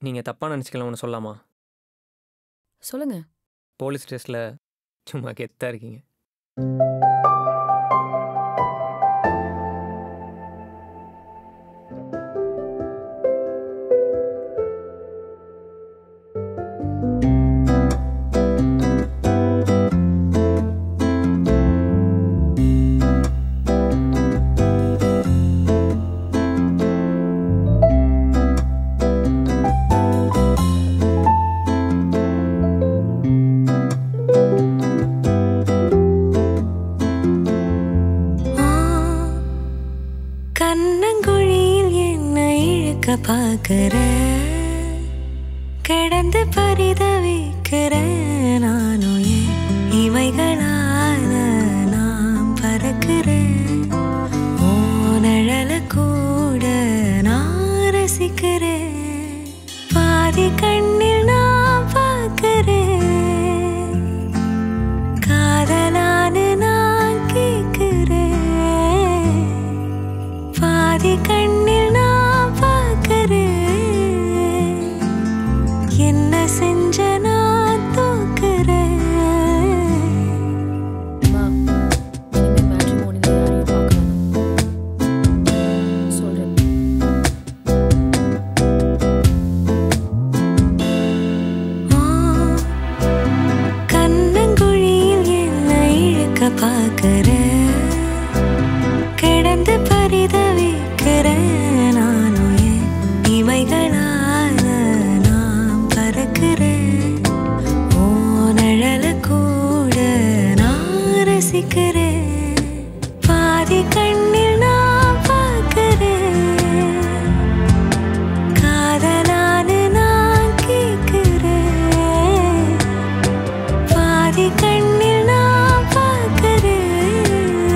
நீங்கள் தப்பாக நினச்சிக்கலாம் ஒன்று சொல்லாமா சொல்லுங்க போலீஸ் ஸ்டேஷனில் சும்மா கெத்தாக இருக்கீங்க கண்ணங்குழியில் என்னை இழுக்க பார்க்கிற கிடந்து பரிதவிக்கிற நானும் என் இமைகளால நாம் பறக்கிறேன் ஓ நிழல கூட நான் ரசிக்கிறேன் பாதி கண்ணில் நான் பார்க்கிறேன் காதலான்னு நான் கேட்கிறேன் பாதி கண்ணில் நான் பார்க்கிறேன் என்ன செஞ்ச நான் தூக்குறேன் அம்மா இனிமே மேட்ரிமோனியில் யாரையும் பார்க்க வேணாம் சொல்கிறேன் ஆ, கண்ணங்குழியில் என்னை இழுக்க பார்க்கிற கிடந்து பரிதவிக்கிற நானும் என் இமைகளால நாம் பறக்கிறேன் ஓ நிழல கூட நான் ரசிக்கிறேன் பாதி கண்ணில் நான் பார்க்கிறேன் காதலான்னு நான் கேட்கிறேன் பாதி கண்ணில் நான் பார்க்கிறேன்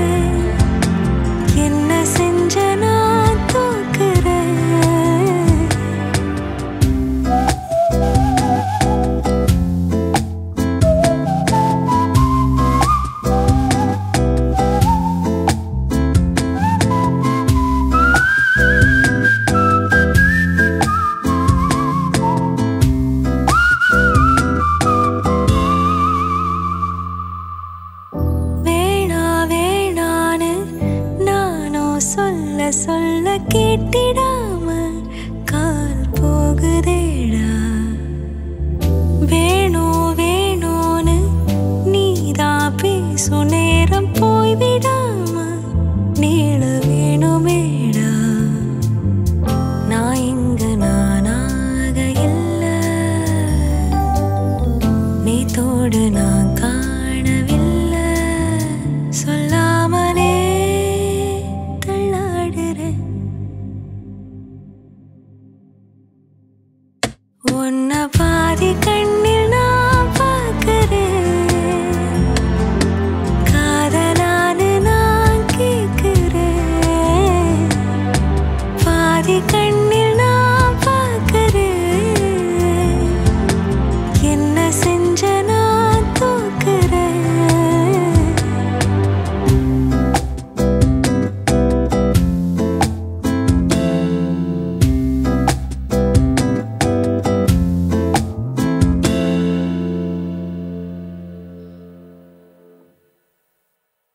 என்ன செஞ்ச நான் தூக்குறேன் வேணா வேணான்னு நானோ சொல்ல சொல்ல கேட்டிடாம கால் போகுதேடா வேணும் வேணும்னு நீதான் பேசும் நேரம் போய் விடாம நீள வேணுமேடா நான் இங்க நானாக இல்லை நீத்தோடு நான் காணவில்லை சொல்லாமலே தள்ளாடுறேன் உன்னை பாதி கண்